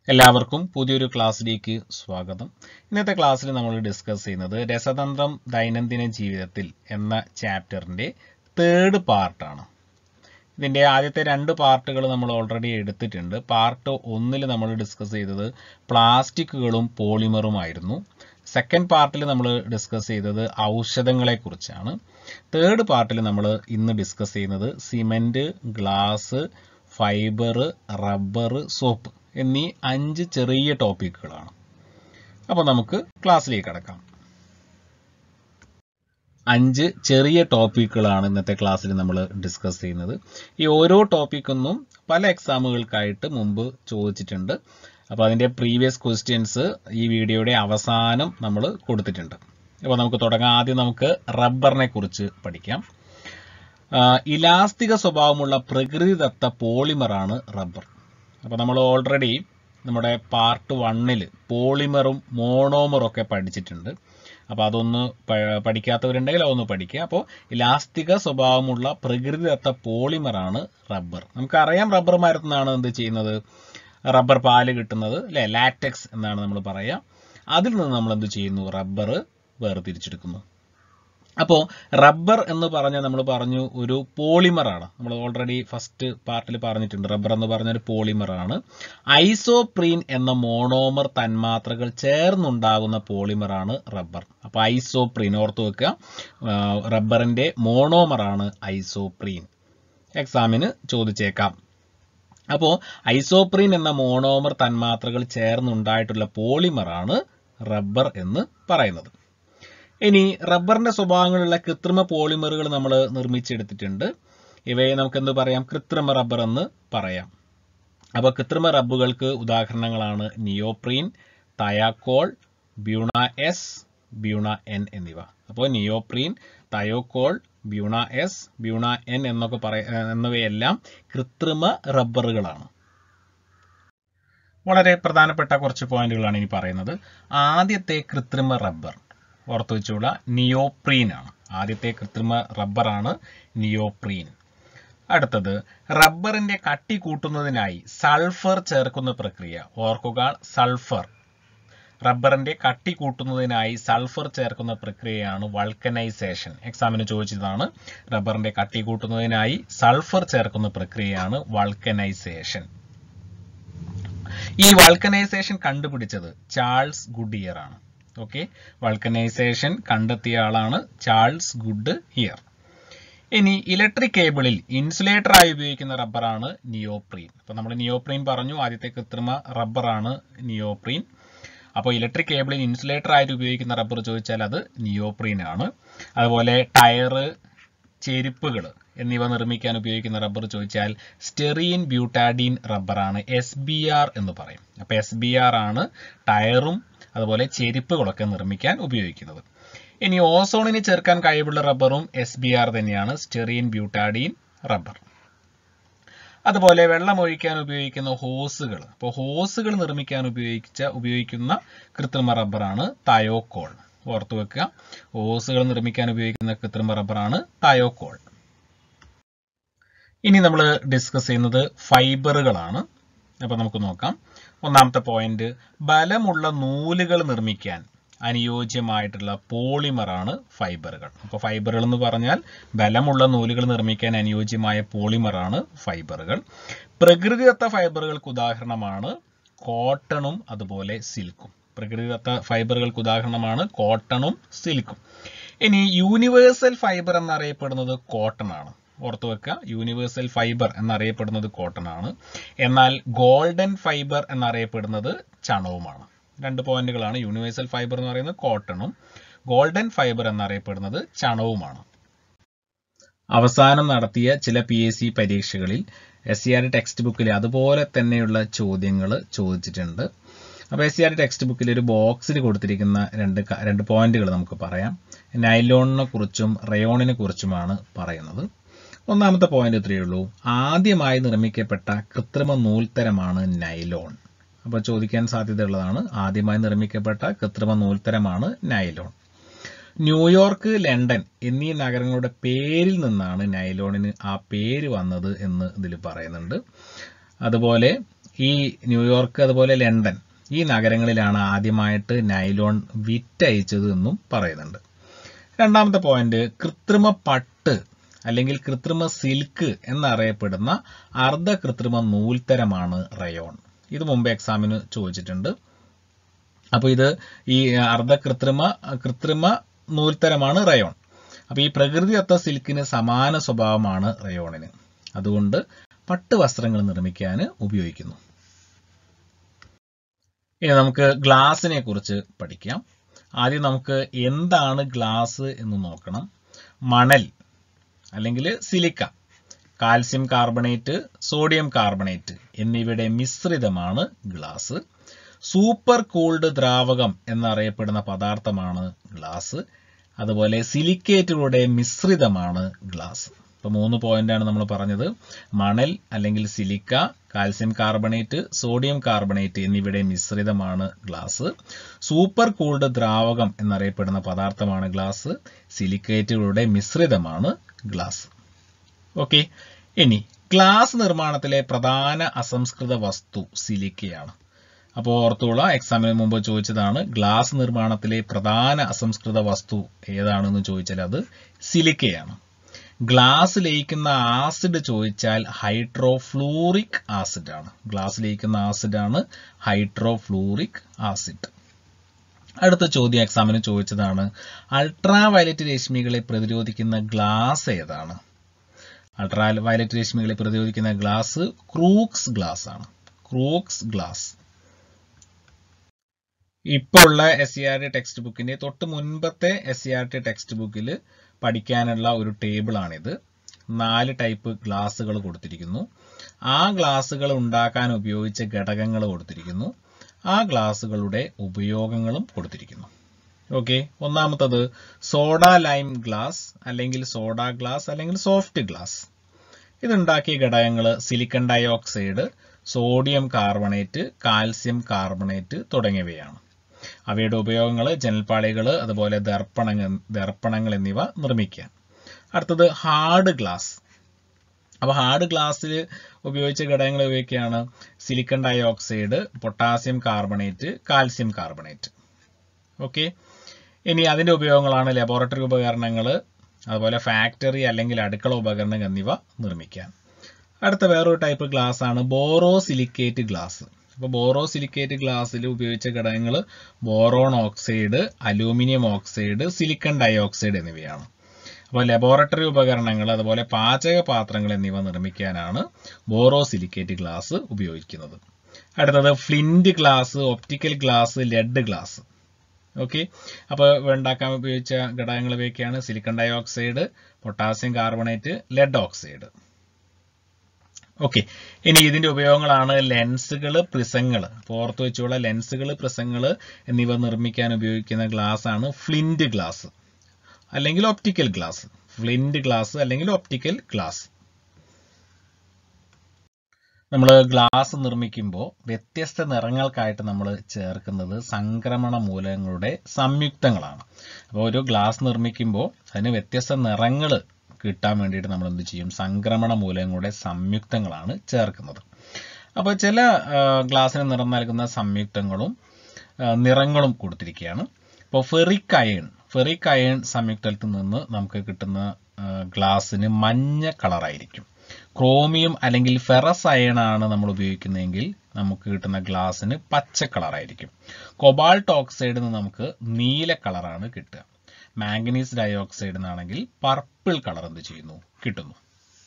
എല്ലാവർക്കും പുതിയൊരു ക്ലാസ്സിലേക്ക് സ്വാഗതം ഇന്നത്തെ ക്ലാസ്സിൽ നമ്മൾ ഡിസ്കസ് ചെയ്യുന്നത് രസതന്ത്രം ദൈനംദിന ജീവിതത്തിൽ എന്ന ചാപ്റ്ററിന്റെ തേർഡ് പാർട്ടാണ് ഇതിന്റെ ആദ്യത്തെ രണ്ട് പാർട്ടുകൾ നമ്മൾ ഓൾറെഡി എടുത്തിട്ടുണ്ട് പാർട്ട് ഒന്നിൽ നമ്മൾ ഡിസ്കസ് ചെയ്തത് പ്ലാസ്റ്റിക്കുകളും പോളിമറുമായിരുന്നു സെക്കൻഡ് പാർട്ടിൽ നമ്മൾ ഡിസ്കസ് ചെയ്തത് ഔഷധങ്ങളെ കുറിച്ചാണ് തേർഡ് പാർട്ടിൽ നമ്മൾ ഇന്ന് ഡിസ്കസ് ചെയ്യുന്നത് cement glass fibre rubber soap എന്നീ അഞ്ച് ചെറിയ ടോപ്പിക്കുകളാണ് അപ്പോൾ നമുക്ക് ക്ലാസ്സിലേക്ക് കടക്കാം അഞ്ച് ചെറിയ ടോപ്പിക്കുകളാണ് ഇന്നത്തെ ക്ലാസ്സിൽ നമ്മൾ ഡിസ്കസ് ചെയ്യുന്നത് ഈ ഓരോ ടോപ്പിക്കൊന്നും പല എക്സാമുകൾക്കായിട്ട് മുമ്പ് ചോദിച്ചിട്ടുണ്ട് അപ്പോൾ അതിൻ്റെ പ്രീവിയസ് ക്വസ്റ്റ്യൻസ് ഈ വീഡിയോയുടെ അവസാനം നമ്മൾ കൊടുത്തിട്ടുണ്ട് അപ്പോൾ നമുക്ക് തുടങ്ങാം ആദ്യം നമുക്ക് റബ്ബറിനെ കുറിച്ച് പഠിക്കാം ഇലാസ്തിക സ്വഭാവമുള്ള പ്രകൃതിദത്ത പോളിമറാണ് റബ്ബർ അപ്പോൾ നമ്മൾ ഓൾറെഡി നമ്മുടെ പാർട്ട് വണ്ണിൽ പോളിമറും മോണോമറും ഒക്കെ പഠിച്ചിട്ടുണ്ട് അപ്പോൾ അതൊന്ന് പഠിക്കാത്തവരുണ്ടെങ്കിൽ അതൊന്ന് പഠിക്കുക അപ്പോൾ ഇലാസ്തിക സ്വഭാവമുള്ള പ്രകൃതിദത്ത പോളിമറാണ് റബ്ബർ നമുക്കറിയാം റബ്ബർ മരത്തിൽ നിന്നാണ് എന്ത് ചെയ്യുന്നത് റബ്ബർ പാല് കിട്ടുന്നത് അല്ലെ ലാറ്റക്സ് എന്നാണ് നമ്മൾ പറയുക അതിൽ നിന്ന് നമ്മൾ എന്ത് ചെയ്യുന്നു റബ്ബർ വേർതിരിച്ചെടുക്കുന്നു അപ്പോൾ റബ്ബർ എന്ന് പറഞ്ഞാൽ നമ്മൾ പറഞ്ഞു ഒരു പോളിമറാണ് നമ്മൾ ഓൾറെഡി ഫസ്റ്റ് പാർട്ടിൽ പറഞ്ഞിട്ടുണ്ട് റബ്ബർ എന്ന് പറഞ്ഞ ഒരു പോളിമറാണ് ഐസോപ്രീൻ എന്ന മോണോമർ തന്മാത്രകൾ ചേർന്നുണ്ടാകുന്ന പോളിമറാണ് റബ്ബർ അപ്പോൾ ഐസോപ്രീൻ ഓർത്ത് വെക്കുക റബ്ബറിന്റെ മോണോമറാണ് ഐസോപ്രീൻ എക്സാമിന് ചോദിച്ചേക്കാം അപ്പോൾ ഐസോപ്രീൻ എന്ന മോണോമർ തന്മാത്രകൾ ചേർന്നുണ്ടായിട്ടുള്ള പോളിമറാണ് റബ്ബർ എന്ന് പറയുന്നത് ഇനി റബ്ബറിന്റെ സ്വഭാവങ്ങളുള്ള കൃത്രിമ പോളിമറുകൾ നമ്മൾ നിർമ്മിച്ചെടുത്തിട്ടുണ്ട് ഇവയെ നമുക്ക് എന്ത് പറയാം കൃത്രിമ റബ്ബർ എന്ന് പറയാം അപ്പോൾ കൃത്രിമ റബ്ബുകൾക്ക് ഉദാഹരണങ്ങളാണ് neoprene thiokol buna S buna N എന്നിവ അപ്പോൾ neoprene thiokol buna S buna N എന്നൊക്കെ പറയ എന്നിവയെല്ലാം കൃത്രിമ റബ്ബറുകളാണ് വളരെ പ്രധാനപ്പെട്ട കുറച്ച് പോയിന്റുകളാണ് ഇനി പറയുന്നത് ആദ്യത്തെ കൃത്രിമ റബ്ബർ ഓർത്തു വെച്ചുള്ള നിയോപ്രീൻ ആണ് ആദ്യത്തെ കൃത്രിമ റബ്ബറാണ് നിയോപ്രീൻ അടുത്തത് റബ്ബറിന്റെ കട്ടി കൂട്ടുന്നതിനായി സൾഫർ ചേർക്കുന്ന പ്രക്രിയ ഓർക്കുക സൾഫർ റബ്ബറിന്റെ കട്ടി കൂട്ടുന്നതിനായി സൾഫർ ചേർക്കുന്ന പ്രക്രിയയാണ് വൾക്കനൈസേഷൻ എക്സാമിന് ചോദിച്ചതാണ് റബ്ബറിന്റെ കട്ടി കൂട്ടുന്നതിനായി സൾഫർ ചേർക്കുന്ന പ്രക്രിയയാണ് വൾക്കനൈസേഷൻ ഈ വൾക്കനൈസേഷൻ കണ്ടുപിടിച്ചത് ചാൾസ് ഗുഡിയർ ആണ് ഓക്കെ വൾക്കനൈസേഷൻ കണ്ടെത്തിയ ആളാണ് ചാൾസ് ഗുഡ് ഇയർ ഇനി ഇലക്ട്രിക് കേബിളിൽ ഇൻസുലേറ്റർ ആയി ഉപയോഗിക്കുന്ന റബ്ബറാണ് നിയോപ്രീൻ അപ്പൊ നമ്മൾ നിയോപ്രീൻ പറഞ്ഞു ആദ്യത്തെ കൃത്രിമ റബ്ബറാണ് നിയോപ്രീൻ അപ്പോൾ ഇലക്ട്രിക് കേബിളിൽ ഇൻസുലേറ്റർ ആയിട്ട് ഉപയോഗിക്കുന്ന റബ്ബർ ചോദിച്ചാൽ അത് നിയോപ്രീൻ ആണ് അതുപോലെ ടയറ് ചെരുപ്പുകൾ എന്നിവ നിർമ്മിക്കാൻ ഉപയോഗിക്കുന്ന റബ്ബർ ചോദിച്ചാൽ സ്റ്റെറീൻ ബ്യൂട്ടാഡീൻ റബ്ബറാണ് എസ് ബി ആർ എന്ന് പറയും അപ്പോൾ എസ് ബി ആർ ആണ് ടയറും അതുപോലെ ചെരുപ്പുകളൊക്കെ നിർമ്മിക്കാൻ ഉപയോഗിക്കുന്നത് ഇനി ഓസോണിന് ചേർക്കാൻ കഴിവുള്ള റബ്ബറും എസ് ബി ആർ തന്നെയാണ് സ്റ്റെറീൻ ബ്യൂട്ടാഡീൻ റബ്ബർ അതുപോലെ വെള്ളം ഒഴിക്കാൻ ഉപയോഗിക്കുന്ന ഹോസുകൾ അപ്പോൾ ഹോസുകൾ നിർമ്മിക്കാൻ ഉപയോഗിച്ച ഉപയോഗിക്കുന്ന കൃത്രിമ റബ്ബറാണ് തയോക്കോൾ ഓർത്തു വെക്കുക ഹോസുകൾ നിർമ്മിക്കാൻ ഉപയോഗിക്കുന്ന കൃത്രിമ റബ്ബറാണ് തയോക്കോൾ ഇനി നമ്മൾ ഡിസ്കസ് ചെയ്യുന്നത് ഫൈബറുകളാണ് അപ്പോൾ നമുക്ക് നോക്കാം ഒന്നാമത്തെ പോയിന്റ് ബലമുള്ള നൂലുകൾ നിർമ്മിക്കാൻ അനുയോജ്യമായിട്ടുള്ള പോളിമറാണ് ഫൈബറുകൾ അപ്പോൾ ഫൈബറുകൾ എന്ന് പറഞ്ഞാൽ ബലമുള്ള നൂലുകൾ നിർമ്മിക്കാൻ അനുയോജ്യമായ പോളിമറാണ് ഫൈബറുകൾ പ്രകൃതിദത്ത ഫൈബറുകൾക്ക് ഉദാഹരണമാണ് കോട്ടണും അതുപോലെ സിൽക്കും പ്രകൃതിദത്ത ഫൈബറുകൾക്ക് ഉദാഹരണമാണ് കോട്ടണും സിൽക്കും ഇനി യൂണിവേഴ്സൽ ഫൈബർ എന്നറിയപ്പെടുന്നത് കോട്ടൺ ആണ് ഓർത്തു വെക്കുക യൂണിവേഴ്സൽ ഫൈബർ എന്നറിയപ്പെടുന്നത് കോട്ടൺ ആണ് എന്നാൽ ഗോൾഡൻ ഫൈബർ എന്നറിയപ്പെടുന്നത് ചണവുമാണ് രണ്ട് പോയിന്റുകളാണ് യൂണിവേഴ്സൽ ഫൈബർ എന്ന് പറയുന്നത് കോട്ടണും ഗോൾഡൻ ഫൈബർ എന്നറിയപ്പെടുന്നത് ചണവുമാണ് അവസാനം നടത്തിയ ചില പി എസ് സി പരീക്ഷകളിൽ എസ് സി ആർ ടെക്സ്റ്റ് ബുക്കിൽ അതുപോലെ തന്നെയുള്ള ചോദ്യങ്ങൾ ചോദിച്ചിട്ടുണ്ട് അപ്പോൾ എസ് സി ആർ ടെക്സ്റ്റ് ബുക്കിൽ ഒരു ബോക്സിൽ കൊടുത്തിരിക്കുന്ന രണ്ട് രണ്ട് പോയിന്റുകൾ നമുക്ക് പറയാം നൈലോണിനെ കുറിച്ചും റയോണിനെ കുറിച്ചുമാണ് പറയുന്നത് ഒന്നാമത്തെ പോയിന്റ് ഇത്രയേ ഉള്ളൂ ആദ്യമായി നിർമ്മിക്കപ്പെട്ട കൃത്രിമ നൂൽത്തരമാണ് നൈലോൺ അപ്പോൾ ചോദിക്കാൻ സാധ്യതയുള്ളതാണ് ആദ്യമായി നിർമ്മിക്കപ്പെട്ട കൃത്രിമ നൂൽത്തരമാണ് നൈലോൺ ന്യൂയോർക്ക് ലണ്ടൻ എന്നീ നഗരങ്ങളുടെ പേരിൽ നിന്നാണ് നൈലോണിന് ആ പേര് വന്നത് എന്ന് ഇതിൽ പറയുന്നുണ്ട് അതുപോലെ ഈ ന്യൂയോർക്ക് അതുപോലെ ലണ്ടൻ ഈ നഗരങ്ങളിലാണ് ആദ്യമായിട്ട് നൈലോൺ വിറ്റയച്ചത് എന്നും പറയുന്നുണ്ട് രണ്ടാമത്തെ പോയിന്റ് കൃത്രിമ പട്ട് അല്ലെങ്കിൽ കൃത്രിമ സിൽക്ക് എന്നറിയപ്പെടുന്ന അർദ്ധ കൃത്രിമ നൂൽത്തരമാണ് റയോൺ ഇത് മുമ്പ് എക്സാമിന് ചോദിച്ചിട്ടുണ്ട് അപ്പോൾ ഇത് ഈ അർദ്ധ കൃത്രിമ കൃത്രിമ നൂൽത്തരമാണ് റയോൺ അപ്പോൾ ഈ പ്രകൃതിദത്ത സിൽക്കിന് സമാന സ്വഭാവമാണ് റയോണിന് അതുകൊണ്ട് പട്ട് വസ്ത്രങ്ങൾ നിർമ്മിക്കാൻ ഉപയോഗിക്കുന്നു ഇനി നമുക്ക് ഗ്ലാസിനെ കുറിച്ച് പഠിക്കാം ആദ്യം നമുക്ക് എന്താണ് ഗ്ലാസ് എന്ന് നോക്കണം മണൽ അല്ലെങ്കിൽ silica calcium carbonate sodium carbonate എന്നിവയുടെ മിശ്രിതമാണ് ഗ്ലാസ് സൂപ്പർ കൂൾഡ് ദ്രാവകം എന്നറിയപ്പെടുന്ന പദാർത്ഥമാണ് ഗ്ലാസ് അതുപോലെ സിലിക്കേറ്റുകളുടെ മിശ്രിതമാണ് ഗ്ലാസ് ഇപ്പൊ മൂന്ന് പോയിന്റാണ് നമ്മൾ പറഞ്ഞത് മണൽ അല്ലെങ്കിൽ silica calcium carbonate sodium carbonate എന്നിവയുടെ മിശ്രിതമാണ് ഗ്ലാസ് സൂപ്പർ കൂൾഡ് ദ്രാവകം എന്നറിയപ്പെടുന്ന പദാർത്ഥമാണ് ഗ്ലാസ് സിലിക്കേറ്റുകളുടെ മിശ്രിതമാണ് ഗ്ലാസ് ഓക്കെ ഇനി ഗ്ലാസ് നിർമ്മാണത്തിലെ പ്രധാന അസംസ്കൃത വസ്തു സിലിക്കയാണ് അപ്പോൾ ഓർത്തുള്ള എക്സാമിന് മുമ്പ് ചോദിച്ചതാണ് ഗ്ലാസ് നിർമ്മാണത്തിലെ പ്രധാന അസംസ്കൃത വസ്തു ഏതാണെന്ന് ചോദിച്ചാൽ അത് സിലിക്കയാണ് ഗ്ലാസ് ലയിക്കുന്ന ആസിഡ് ചോദിച്ചാൽ ഹൈഡ്രോഫ്ലൂറിക് ആസിഡ് ആണ് ഗ്ലാസ് ലയിക്കുന്ന ആസിഡ് ആണ് ഹൈഡ്രോഫ്ലൂറിക് ആസിഡ് അടുത്ത ചോദ്യം എക്സാമിന് ചോദിച്ചതാണ് അൾട്രാ വയലറ്റ് രശ്മികളെ പ്രതിരോധിക്കുന്ന ഗ്ലാസ് ഏതാണ് അൾട്രാ വയലറ്റ് രശ്മികളെ പ്രതിരോധിക്കുന്ന ഗ്ലാസ് ക്രൂക്സ് ഗ്ലാസ് ആണ് ക്രൂക്സ് ഗ്ലാസ് ഇപ്പോൾ ഉള്ള S C R T text ബുക്കിന്റെ തൊട്ട് മുൻപത്തെ S C R T text ബുക്കിൽ പഠിക്കാനുള്ള ഒരു ടേബിൾ ആണിത് നാല് ടൈപ്പ് ഗ്ലാസുകൾ കൊടുത്തിരിക്കുന്നു ആ ഗ്ലാസുകൾ ഉണ്ടാക്കാൻ ഉപയോഗിച്ച ഘടകങ്ങൾ കൊടുത്തിരിക്കുന്നു ആ ഗ്ലാസുകളുടെ ഉപയോഗങ്ങളും കൊടുത്തിരിക്കുന്നു ഓക്കെ ഒന്നാമത്തത് സോഡ ലൈം ഗ്ലാസ് അല്ലെങ്കിൽ സോഡ ഗ്ലാസ് അല്ലെങ്കിൽ സോഫ്റ്റ് ഗ്ലാസ് ഇതുണ്ടാക്കിയ ഘടകങ്ങൾ silicon dioxide sodium carbonate calcium carbonate തുടങ്ങിയവയാണ് അവയുടെ ഉപയോഗങ്ങൾ ജനൽപ്പാളികൾ അതുപോലെ ദർപ്പണങ്ങൾ ദർപ്പണങ്ങൾ എന്നിവ നിർമ്മിക്കാൻ അടുത്തത് ഹാർഡ് ഗ്ലാസ് അപ്പോൾ ഹാർഡ് ഗ്ലാസ്സിൽ ഉപയോഗിച്ച ഘടകങ്ങൾ ഇവയൊക്കെയാണ് silicon dioxide potassium carbonate calcium carbonate okay ഇനി അതിന്റെ ഉപയോഗങ്ങളാണ് ലബോറട്ടറി ഉപകരണങ്ങൾ അതുപോലെ ഫാക്ടറി അല്ലെങ്കിൽ അടുക്കള ഉപകരണങ്ങൾ എന്നിവ നിർമ്മിക്കാൻ അടുത്ത വേറൊരു ടൈപ്പ് ഗ്ലാസ് ആണ് ബോറോ സിലിക്കേറ്റ് ഗ്ലാസ് അപ്പോൾ ബോറോ സിലിക്കേറ്റ് ഗ്ലാസ്സിൽ ഉപയോഗിച്ച ഘടകങ്ങൾ boron oxide aluminium oxide silicon dioxide എന്നിവയാണ് അപ്പോൾ ലബോറട്ടറി ഉപകരണങ്ങൾ അതുപോലെ പാചക പാത്രങ്ങൾ എന്നിവ നിർമ്മിക്കാനാണ് ബോറോ സിലിക്കേറ്റ് ഗ്ലാസ് ഉപയോഗിക്കുന്നത് അടുത്തത് flint glass optical glass lead glass okay അപ്പോൾ ഉണ്ടാക്കാൻ ഉപയോഗിച്ച ഘടകങ്ങൾ ഇവയൊക്കെയാണ് silicon dioxide potassium carbonate lead oxide okay ഇനി ഇതിന്റെ ഉപയോഗങ്ങളാണ് ലെൻസുകൾ പ്രിസങ്ങൾ ഓർത്ത് വെച്ചുള്ള ലെൻസുകൾ പ്രിസങ്ങൾ എന്നിവ നിർമ്മിക്കാൻ ഉപയോഗിക്കുന്ന ഗ്ലാസ് ആണ് ഫ്ലിന്റ് ഗ്ലാസ് അല്ലെങ്കിൽ ഒപ്റ്റിക്കൽ ഗ്ലാസ് ഫ്ലിന്റ് ഗ്ലാസ് അല്ലെങ്കിൽ ഒപ്റ്റിക്കൽ ഗ്ലാസ് നമ്മൾ ഗ്ലാസ് നിർമ്മിക്കുമ്പോൾ വ്യത്യസ്ത നിറങ്ങൾക്കായിട്ട് നമ്മൾ ചേർക്കുന്നത് സംക്രമണ മൂലകങ്ങളുടെ സംയുക്തങ്ങളാണ് അപ്പോൾ ഒരു ഗ്ലാസ് നിർമ്മിക്കുമ്പോൾ അതിന് വ്യത്യസ്ത നിറങ്ങൾ കിട്ടാൻ വേണ്ടിയിട്ട് നമ്മൾ എന്ത് ചെയ്യും സംക്രമണ മൂലകങ്ങളുടെ സംയുക്തങ്ങളാണ് ചേർക്കുന്നത് അപ്പോൾ ചില ഗ്ലാസ്സിന് നിറം നൽകുന്ന സംയുക്തങ്ങളും നിറങ്ങളും കൊടുത്തിരിക്കുകയാണ് ഇപ്പോൾ ഫെറിക് അയൺ ഫെറിക് അയൺ സംയുക്തത്തിൽ നിന്ന് നമുക്ക് കിട്ടുന്ന ഗ്ലാസ്സിന് മഞ്ഞ കളറായിരിക്കും ക്രോമിയം അല്ലെങ്കിൽ ഫെറസ് അയൺ ആണ് നമ്മൾ ഉപയോഗിക്കുന്നതെങ്കിൽ നമുക്ക് കിട്ടുന്ന ഗ്ലാസ്സിന് പച്ച കളറായിരിക്കും കൊബാൾട്ട് ഓക്സൈഡിൽ നിന്ന് നമുക്ക് നീല കളറാണ് കിട്ടുക മാംഗനീസ് ഡയോക്സൈഡ് എന്നാണെങ്കിൽ പർപ്പിൾ കളർ എന്ത് ചെയ്യുന്നു കിട്ടുന്നു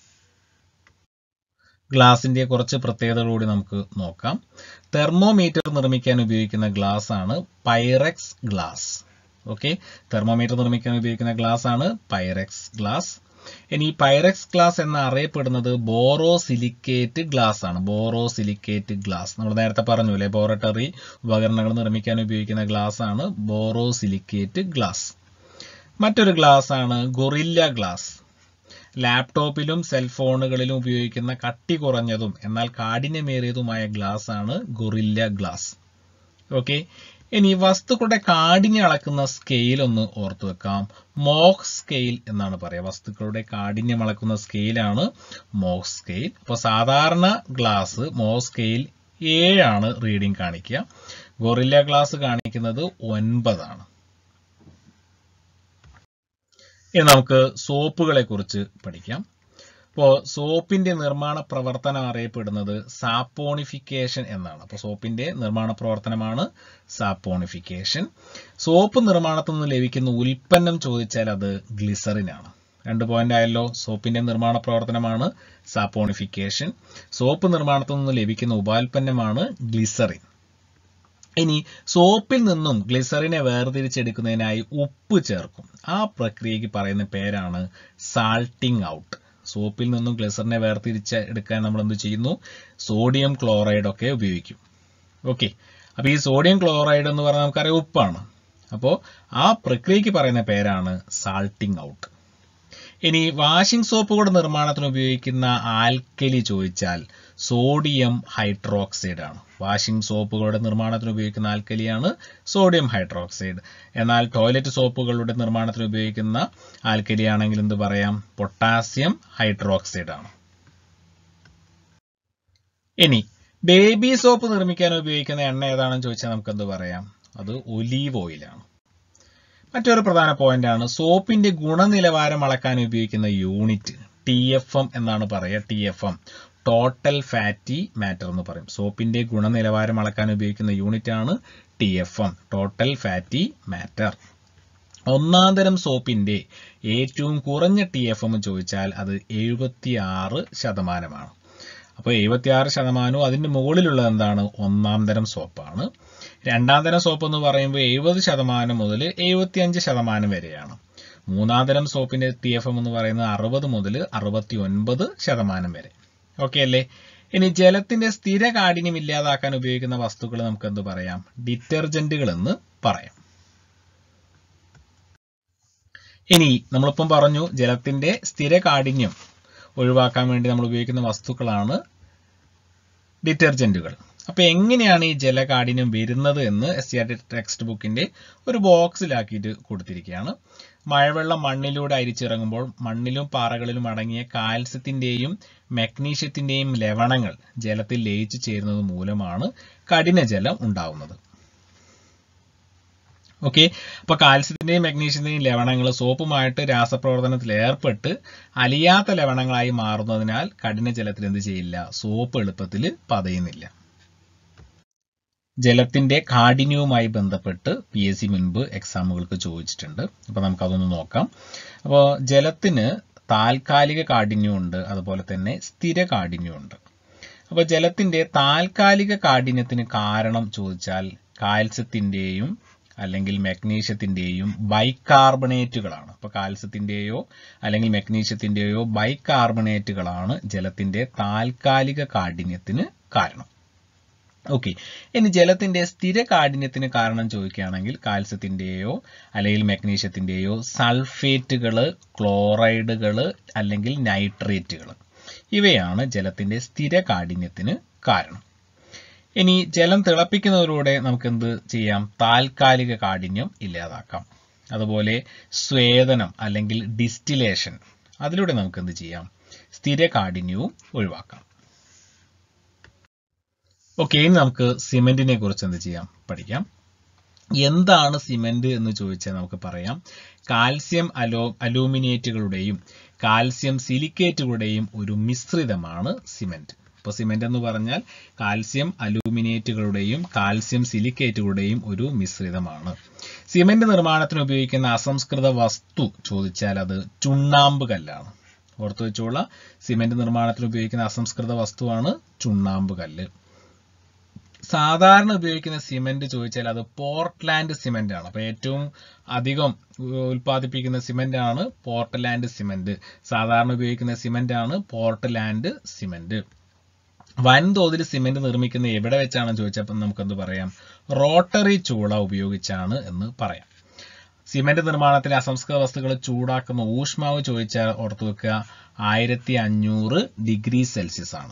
ഗ്ലാസിന്റെ കുറച്ച് പ്രത്യേകതകൾ കൂടി നമുക്ക് നോക്കാം തെർമോമീറ്റർ നിർമ്മിക്കാൻ ഉപയോഗിക്കുന്ന ഗ്ലാസ് ആണ് പൈറക്സ് ഗ്ലാസ് ഓക്കെ തെർമോമീറ്റർ നിർമ്മിക്കാൻ ഉപയോഗിക്കുന്ന ഗ്ലാസ് ആണ് പൈറക്സ് ഗ്ലാസ് ഇനി പൈറക്സ് ഗ്ലാസ് എന്ന് അറിയപ്പെടുന്നത് ബോറോ സിലിക്കേറ്റ് ഗ്ലാസ് ആണ് ബോറോ സിലിക്കേറ്റ് ഗ്ലാസ് നമ്മൾ നേരത്തെ പറഞ്ഞു ലബോറട്ടറി ഉപകരണങ്ങൾ നിർമ്മിക്കാൻ ഉപയോഗിക്കുന്ന ഗ്ലാസ് ആണ് ബോറോ സിലിക്കേറ്റ് ഗ്ലാസ് മറ്റൊരു ഗ്ലാസ് ആണ് ഗൊറില്ല ഗ്ലാസ് ലാപ്ടോപ്പിലും സെൽഫോണുകളിലും ഉപയോഗിക്കുന്ന കട്ടി കുറഞ്ഞതും എന്നാൽ കാഠിന്യമേറിയതുമായ ഗ്ലാസ് ആണ് ഗൊറില്ല ഗ്ലാസ് ഓക്കെ ഇനി വസ്തുക്കളുടെ കാഠിന്യം അളക്കുന്ന സ്കെയിൽ ഒന്ന് ഓർത്തു വെക്കാം മോക്ക് സ്കെയിൽ എന്നാണ് പറയുക വസ്തുക്കളുടെ കാഠിന്യം അളക്കുന്ന സ്കെയിലാണ് മോക്ക് സ്കെയിൽ അപ്പോൾ സാധാരണ ഗ്ലാസ് മോ സ്കെയിൽ ഏഴാണ് റീഡിംഗ് കാണിക്കുക ഗൊറില്ല ഗ്ലാസ് കാണിക്കുന്നത് ഒൻപതാണ് ഇനി നമുക്ക് സോപ്പുകളെ കുറിച്ച് പഠിക്കാം അപ്പോൾ സോപ്പിന്റെ നിർമ്മാണ പ്രവർത്തനം അറിയപ്പെടുന്നത് സാപ്പോണിഫിക്കേഷൻ എന്നാണ് അപ്പോൾ സോപ്പിന്റെ നിർമ്മാണ പ്രവർത്തനമാണ് സാപ്പോണിഫിക്കേഷൻ സോപ്പ് നിർമ്മാണത്തിൽ നിന്ന് ലഭിക്കുന്ന ഉൽപ്പന്നം ചോദിച്ചാൽ അത് ഗ്ലിസറിനാണ് രണ്ട് പോയിന്റ് ആയല്ലോ സോപ്പിന്റെ നിർമ്മാണ പ്രവർത്തനമാണ് സാപ്പോണിഫിക്കേഷൻ സോപ്പ് നിർമ്മാണത്തിൽ നിന്ന് ലഭിക്കുന്ന ഉപാൽപ്പന്നമാണ് ഗ്ലിസറിൻ ഇനി സോപ്പിൽ നിന്നും ഗ്ലിസറിനെ വേർതിരിച്ചെടുക്കുന്നതിനായി ഉപ്പ് ചേർക്കും ആ പ്രക്രിയയ്ക്ക് പറയുന്ന പേരാണ് സാൾട്ടിങ് ഔട്ട് സോപ്പിൽ നിന്നും ഗ്ലിസറിനെ വേർതിരിച്ച് എടുക്കാൻ നമ്മൾ എന്ത് ചെയ്യുന്നു സോഡിയം ക്ലോറൈഡ് ഒക്കെ ഉപയോഗിക്കും ഓക്കെ അപ്പോൾ ഈ സോഡിയം ക്ലോറൈഡ് എന്ന് പറഞ്ഞാൽ നമുക്കറിയാം ഉപ്പാണ് അപ്പോൾ ആ പ്രക്രിയയ്ക്ക് പറയുന്ന പേരാണ് സാൾട്ടിങ് ഔട്ട് ഇനി വാഷിംഗ് സോപ്പുകളുടെ നിർമ്മാണത്തിന് ഉപയോഗിക്കുന്ന ആൽക്കലി ചോദിച്ചാൽ സോഡിയം ഹൈഡ്രോക്സൈഡ് ആണ് വാഷിംഗ് സോപ്പുകളുടെ നിർമ്മാണത്തിന് ഉപയോഗിക്കുന്ന ആൽക്കലിയാണ് സോഡിയം ഹൈഡ്രോക്സൈഡ് എന്നാൽ ടോയ്ലറ്റ് സോപ്പുകളുടെ നിർമ്മാണത്തിന് ഉപയോഗിക്കുന്ന ആൽക്കലി ആണെങ്കിൽ എന്ത് പറയാം പൊട്ടാസ്യം ഹൈഡ്രോക്സൈഡ് ആണ് ഇനി ബേബി സോപ്പ് നിർമ്മിക്കാൻ ഉപയോഗിക്കുന്ന എണ്ണ ഏതാണെന്ന് ചോദിച്ചാൽ നമുക്ക് എന്ത് പറയാം അത് ഒലീവ് ഓയിലാണ് മറ്റൊരു പ്രധാന പോയിന്റ് ആണ് സോപ്പിന്റെ ഗുണനിലവാരം അളക്കാൻ ഉപയോഗിക്കുന്ന യൂണിറ്റ് ടി എഫ് എം എന്നാണ് പറയുക T F M total fatty matter എന്ന് പറയും സോപ്പിന്റെ ഗുണനിലവാരം അളക്കാൻ ഉപയോഗിക്കുന്ന യൂണിറ്റ് ആണ് T F M total fatty matter ഒന്നാം തരം സോപ്പിന്റെ ഏറ്റവും കുറഞ്ഞ ടി എഫ് എം ചോദിച്ചാൽ അത് എഴുപത്തി ആറ് ശതമാനമാണ് അപ്പോൾ എഴുപത്തിയാറ് ശതമാനവും അതിന്റെ മുകളിലുള്ളത് എന്താണ് ഒന്നാം തരം സോപ്പാണ് രണ്ടാം തരം സോപ്പ് എന്ന് പറയുമ്പോൾ എഴുപത് ശതമാനം മുതൽ എഴുപത്തിയഞ്ച് ശതമാനം വരെയാണ് മൂന്നാം തരം സോപ്പിന്റെ ടി എഫ് എം എന്ന് പറയുന്നത് അറുപത് മുതൽ അറുപത്തി ഒൻപത് ശതമാനം വരെ ഓക്കെ അല്ലേ ഇനി ജലത്തിന്റെ സ്ഥിര കാഠിന്യം ഇല്ലാതാക്കാൻ ഉപയോഗിക്കുന്ന വസ്തുക്കൾ നമുക്ക് എന്ത് പറയാം ഡിറ്റർജന്റുകൾ എന്ന് പറയാം ഇനി നമ്മളിപ്പം പറഞ്ഞു ജലത്തിന്റെ സ്ഥിര കാഠിന്യം ഒഴിവാക്കാൻ വേണ്ടി നമ്മൾ ഉപയോഗിക്കുന്ന വസ്തുക്കളാണ് ഡിറ്റർജന്റുകൾ അപ്പൊ എങ്ങനെയാണ് ഈ ജലകാഠിന്യം വരുന്നത് എന്ന് S C R T text ബുക്കിന്റെ ഒരു ബോക്സിലാക്കിയിട്ട് കൊടുത്തിരിക്കുകയാണ് മഴവെള്ളം മണ്ണിലൂടെ അരിച്ചിറങ്ങുമ്പോൾ മണ്ണിലും പാറകളിലും അടങ്ങിയ കാൽസ്യത്തിന്റെയും മഗ്നീഷ്യത്തിന്റെയും ലവണങ്ങൾ ജലത്തിൽ ലയിച്ചു ചേരുന്നത് മൂലമാണ് കഠിനജലം ഉണ്ടാവുന്നത് ഓക്കെ അപ്പൊ കാൽസ്യത്തിന്റെയും മഗ്നീഷ്യത്തിന്റെയും ലവണങ്ങൾ സോപ്പുമായിട്ട് രാസപ്രവർത്തനത്തിൽ ഏർപ്പെട്ട് അലിയാത്ത ലവണങ്ങളായി മാറുന്നതിനാൽ കഠിനജലത്തിൽ എന്ത് ചെയ്യില്ല സോപ്പ് എളുപ്പത്തിൽ പതയുന്നില്ല ജലത്തിന്റെ കാഠിന്യവുമായി ബന്ധപ്പെട്ട് പി എസ് സി മുൻപ് എക്സാമുകൾക്ക് ചോദിച്ചിട്ടുണ്ട് അപ്പോൾ നമുക്ക് അതൊന്ന് നോക്കാം അപ്പോൾ ജലത്തിന് താൽക്കാലിക കാഠിന്യമുണ്ട് അതുപോലെ തന്നെ സ്ഥിര കാഠിന്യമുണ്ട് അപ്പോൾ ജലത്തിന്റെ താൽക്കാലിക കാഠിന്യത്തിന് കാരണം ചോദിച്ചാൽ കാൽസ്യത്തിന്റെയും അല്ലെങ്കിൽ മെഗ്നീഷ്യത്തിന്റെയും ബൈകാർബണേറ്റുകളാണ് അപ്പോൾ കാൽസ്യത്തിന്റെയോ അല്ലെങ്കിൽ മെഗ്നീഷ്യത്തിന്റെയോ ബൈകാർബണേറ്റുകളാണ് ജലത്തിന്റെ താൽക്കാലിക കാഠിന്യത്തിന് കാരണം ഓക്കെ ഇനി ജലത്തിന്റെ സ്ഥിര കാഠിന്യത്തിന് കാരണം ചോദിക്കുകയാണെങ്കിൽ കാൽസ്യത്തിന്റെയോ അല്ലെങ്കിൽ മെഗ്നീഷ്യത്തിന്റെയോ സൾഫേറ്റുകൾ ക്ലോറൈഡുകൾ അല്ലെങ്കിൽ നൈട്രേറ്റുകൾ ഇവയാണ് ജലത്തിന്റെ സ്ഥിര കാഠിന്യത്തിന് കാരണം ഇനി ജലം തിളപ്പിക്കുന്നതിലൂടെ നമുക്ക് എന്ത് ചെയ്യാം താൽക്കാലിക കാഠിന്യം ഇല്ലാതാക്കാം അതുപോലെ സ്വേദനം അല്ലെങ്കിൽ ഡിസ്റ്റിലേഷൻ അതിലൂടെ നമുക്ക് എന്ത് ചെയ്യാം സ്ഥിര കാഠിന്യവും ഒഴിവാക്കാം ഓക്കെ ഇനി നമുക്ക് സിമെന്റിനെ കുറിച്ച് എന്ത് ചെയ്യാം പഠിക്കാം എന്താണ് സിമെന്റ് എന്ന് ചോദിച്ചാൽ നമുക്ക് പറയാം കാൽസ്യം അലോ അലൂമിനേറ്റുകളുടെയും കാൽസ്യം സിലിക്കേറ്റുകളുടെയും ഒരു മിശ്രിതമാണ് സിമെന്റ് ഇപ്പോൾ സിമെന്റ് എന്ന് പറഞ്ഞാൽ കാൽസ്യം അലൂമിനേറ്റുകളുടെയും കാൽസ്യം സിലിക്കേറ്റുകളുടെയും ഒരു മിശ്രിതമാണ് സിമെന്റ് നിർമ്മാണത്തിന് ഉപയോഗിക്കുന്ന അസംസ്കൃത വസ്തു ചോദിച്ചാൽ അത് ചുണ്ണാമ്പ് കല്ലാണ് ഓർത്തു വെച്ചോളാം സിമെന്റ് നിർമ്മാണത്തിന് ഉപയോഗിക്കുന്ന അസംസ്കൃത വസ്തുവാണ് ചുണ്ണാമ്പ് കല്ല് സാധാരണ ഉപയോഗിക്കുന്ന സിമെന്റ് ചോദിച്ചാൽ അത് പോർട്ട്ലാൻഡ് സിമെന്റ് ആണ് അപ്പൊ ഏറ്റവും അധികം ഉൽപ്പാദിപ്പിക്കുന്ന സിമെന്റ് ആണ് പോർട്ട്ലാൻഡ് സിമെന്റ് സാധാരണ ഉപയോഗിക്കുന്ന സിമെന്റ് ആണ് പോർട്ട്ലാൻഡ് സിമെന്റ് വൻതോതിൽ സിമെന്റ് നിർമ്മിക്കുന്ന എവിടെ വെച്ചാണെന്ന് ചോദിച്ചപ്പോൾ നമുക്ക് എന്ത് പറയാം റോട്ടറി ചൂള ഉപയോഗിച്ചാണ് എന്ന് പറയാം സിമെന്റ് നിർമ്മാണത്തിലെ അസംസ്കൃത വസ്തുക്കൾ ചൂടാക്കുന്ന ഊഷ്മാവ് ചോദിച്ചാൽ ഓർത്തു വെക്കുക ആയിരത്തി അഞ്ഞൂറ് ഡിഗ്രി സെൽഷ്യസ് ആണ്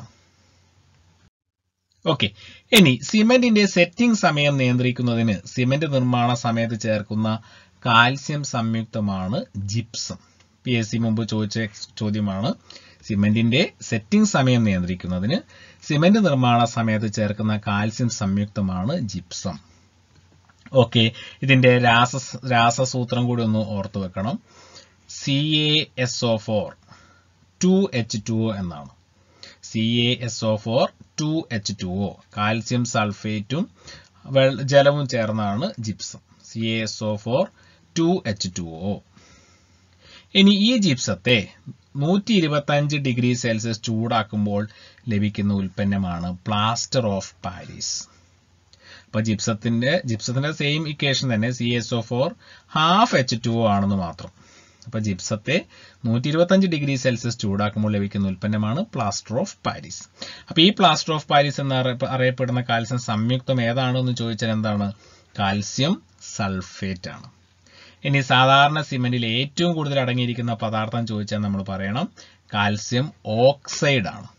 ഓക്കെ ഇനി സിമെന്റിന്റെ സെറ്റിംഗ് സമയം നിയന്ത്രിക്കുന്നതിന് സിമെന്റ് നിർമ്മാണ സമയത്ത് ചേർക്കുന്ന കാൽസ്യം സംയുക്തമാണ് ജിപ്സം പി എസ് സി മുമ്പ് ചോദിച്ച ചോദ്യമാണ് സിമെന്റിന്റെ സെറ്റിംഗ് സമയം നിയന്ത്രിക്കുന്നതിന് സിമെന്റ് നിർമ്മാണ സമയത്ത് ചേർക്കുന്ന കാൽസ്യം സംയുക്തമാണ് ജിപ്സം ഓക്കെ ഇതിന്റെ രാസ രാസസൂത്രം കൂടി ഒന്ന് ഓർത്തു വെക്കണം C A S O four two H two O എന്നാണ് C A S O four two H two O calcium സൾഫേറ്റും വെള്ള ജലവും ചേർന്നാണ് gypsum C A S O four two H two O ഇനി ഈ ജിപ്സത്തെ നൂറ്റി ഇരുപത്തഞ്ച് ഡിഗ്രി സെൽഷ്യസ് ചൂടാക്കുമ്പോൾ ലഭിക്കുന്ന ഉൽപ്പന്നമാണ് പ്ലാസ്റ്റർ ഓഫ് പാരീസ് അപ്പൊ ജിപ്സത്തിന്റെ ജിപ്സത്തിന്റെ സെയിം ഇക്വേഷൻ തന്നെ C S O four half H two ആണെന്ന് മാത്രം അപ്പൊ ജിപ്സത്തെ നൂറ്റി ഇരുപത്തഞ്ച് ഡിഗ്രി സെൽഷ്യസ് ചൂടാക്കുമ്പോൾ ലഭിക്കുന്ന ഉൽപ്പന്നമാണ് പ്ലാസ്റ്റർ ഓഫ് പാരീസ് അപ്പൊ ഈ പ്ലാസ്റ്റർ ഓഫ് പാരീസ് എന്ന് അറിയ- അറിയപ്പെടുന്ന കാൽസ്യം സംയുക്തം ഏതാണെന്ന് ചോദിച്ചാൽ എന്താണ് കാൽസ്യം സൾഫേറ്റ് ആണ് ഇനി സാധാരണ സിമെന്റിൽ ഏറ്റവും കൂടുതൽ അടങ്ങിയിരിക്കുന്ന പദാർത്ഥം ചോദിച്ചാൽ നമ്മൾ പറയണം കാൽസ്യം ഓക്സൈഡ് ആണ്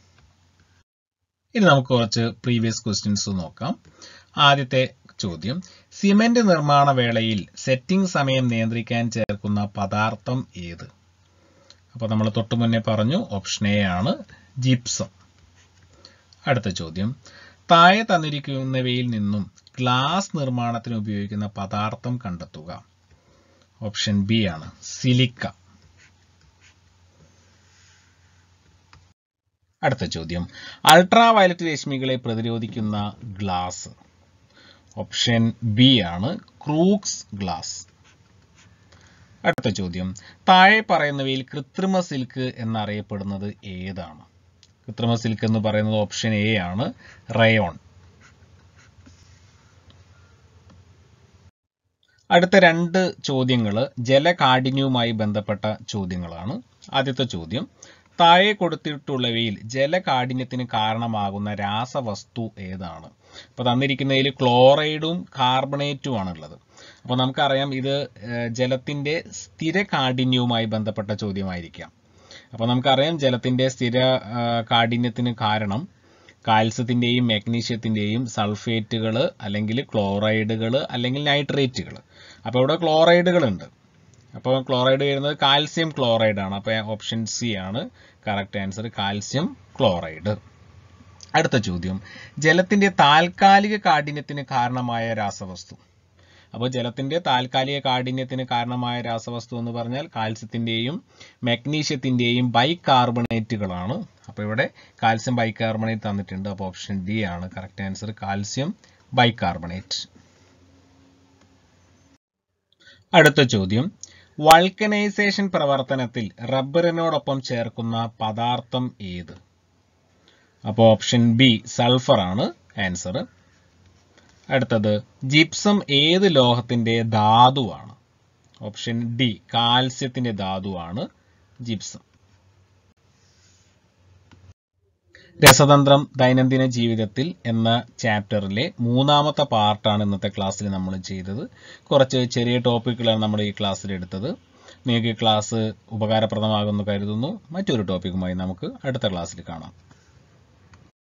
ഇനി നമുക്ക് കുറച്ച് പ്രീവിയസ് ക്വസ്റ്റ്യൻസ് നോക്കാം ആദ്യത്തെ ചോദ്യം സിമന്റ് നിർമ്മാണ വേളയിൽ സെറ്റിംഗ് സമയം നിയന്ത്രിക്കാൻ ചേർക്കുന്ന പദാർത്ഥം ഏത് അപ്പോൾ നമ്മൾ തൊട്ടു മുന്നേ പറഞ്ഞു ഓപ്ഷൻ എ ആണ് ജിപ്സം അടുത്ത ചോദ്യം താഴെ തന്നിരിക്കുന്നവയിൽ നിന്നും ഗ്ലാസ് നിർമ്മാണത്തിന് ഉപയോഗിക്കുന്ന പദാർത്ഥം കണ്ടെത്തുക ഓപ്ഷൻ ബി ആണ് സിലിക്ക അടുത്ത ചോദ്യം അൾട്രാ വയലറ്റ് രശ്മികളെ പ്രതിരോധിക്കുന്ന ഗ്ലാസ് ഓപ്ഷൻ ബി ആണ് ക്രൂക്സ് ഗ്ലാസ് അടുത്ത ചോദ്യം താഴെ പറയുന്നവയിൽ കൃത്രിമ സിൽക്ക് എന്നറിയപ്പെടുന്നത് ഏതാണ് കൃത്രിമ സിൽക്ക് എന്ന് പറയുന്നത് ഓപ്ഷൻ എ ആണ് റയോൺ അടുത്ത രണ്ട് ചോദ്യങ്ങൾ ജലകാഠിന്യവുമായി ബന്ധപ്പെട്ട ചോദ്യങ്ങളാണ് ആദ്യത്തെ ചോദ്യം താഴെ കൊടുത്തിട്ടുള്ളവയിൽ ജലകാഠിന്യത്തിന് കാരണമാകുന്ന രാസവസ്തു ഏതാണ് അപ്പോൾ തന്നിരിക്കുന്നതിൽ ക്ലോറൈഡും കാർബണേറ്റും ആണുള്ളത് അപ്പോൾ നമുക്കറിയാം ഇത് ഏഹ്, ജലത്തിന്റെ സ്ഥിര കാഠിന്യവുമായി ബന്ധപ്പെട്ട ചോദ്യമായിരിക്കാം അപ്പോൾ നമുക്കറിയാം ജലത്തിന്റെ സ്ഥിര ആ, കാഠിന്യത്തിന് കാരണം കാൽസ്യത്തിന്റെയും മാഗ്നീഷ്യത്തിന്റെയും സൾഫേറ്റുകൾ അല്ലെങ്കിൽ ക്ലോറൈഡുകൾ അല്ലെങ്കിൽ നൈട്രേറ്റുകൾ അപ്പോൾ ഇവിടെ ക്ലോറൈഡുകൾ ഉണ്ട് അപ്പോൾ ക്ലോറൈഡ് വരുന്നത് കാൽസ്യം ക്ലോറൈഡ് ആണ് അപ്പോൾ ഓപ്ഷൻ സി ആണ് കറക്റ്റ് ആൻസർ കാൽസ്യം ക്ലോറൈഡ് അടുത്ത ചോദ്യം ജലത്തിന്റെ താൽക്കാലിക കാഠിന്യത്തിന് കാരണമായ രാസവസ്തു അപ്പോൾ ജലത്തിന്റെ താൽക്കാലിക കാഠിന്യത്തിന് കാരണമായ രാസവസ്തു എന്ന് പറഞ്ഞാൽ കാൽസ്യത്തിന്റെയും മഗ്നീഷ്യത്തിന്റെയും ബൈകാർബണേറ്റുകളാണ് അപ്പോൾ ഇവിടെ കാൽസ്യം ബൈകാർബണേറ്റ് തന്നിട്ടുണ്ട് അപ്പോൾ ഓപ്ഷൻ ഡി ആണ് കറക്റ്റ് ആൻസർ കാൽസ്യം ബൈകാർബണേറ്റ് അടുത്ത ചോദ്യം വൾക്കനൈസേഷൻ പ്രവർത്തനത്തിൽ റബ്ബറിനോടൊപ്പം ചേർക്കുന്ന പദാർത്ഥം ഏത് അപ്പോൾ ഓപ്ഷൻ ബി സൾഫർ ആണ് ആൻസർ അടുത്തത് ജിപ്സം ഏത് ലോഹത്തിന്റെ ധാതുവാണ് ഓപ്ഷൻ ഡി കാൽസ്യത്തിന്റെ ധാതുവാണ് ജിപ്സം രസതന്ത്രം ദൈനംദിന ജീവിതത്തിൽ എന്ന ചാപ്റ്ററിലെ മൂന്നാമത്തെ പാർട്ടാണ് ഇന്നത്തെ ക്ലാസ്സിൽ നമ്മൾ ചെയ്തത് കുറച്ച് ചെറിയ ടോപ്പിക്കുകളാണ് നമ്മൾ ഈ ക്ലാസ്സിൽ എടുത്തത് നിങ്ങൾക്ക് ഈ ക്ലാസ് ഉപകാരപ്രദമാകുമെന്ന് കരുതുന്നു മറ്റൊരു ടോപ്പിക്കുമായി നമുക്ക് അടുത്ത ക്ലാസ്സിൽ കാണാം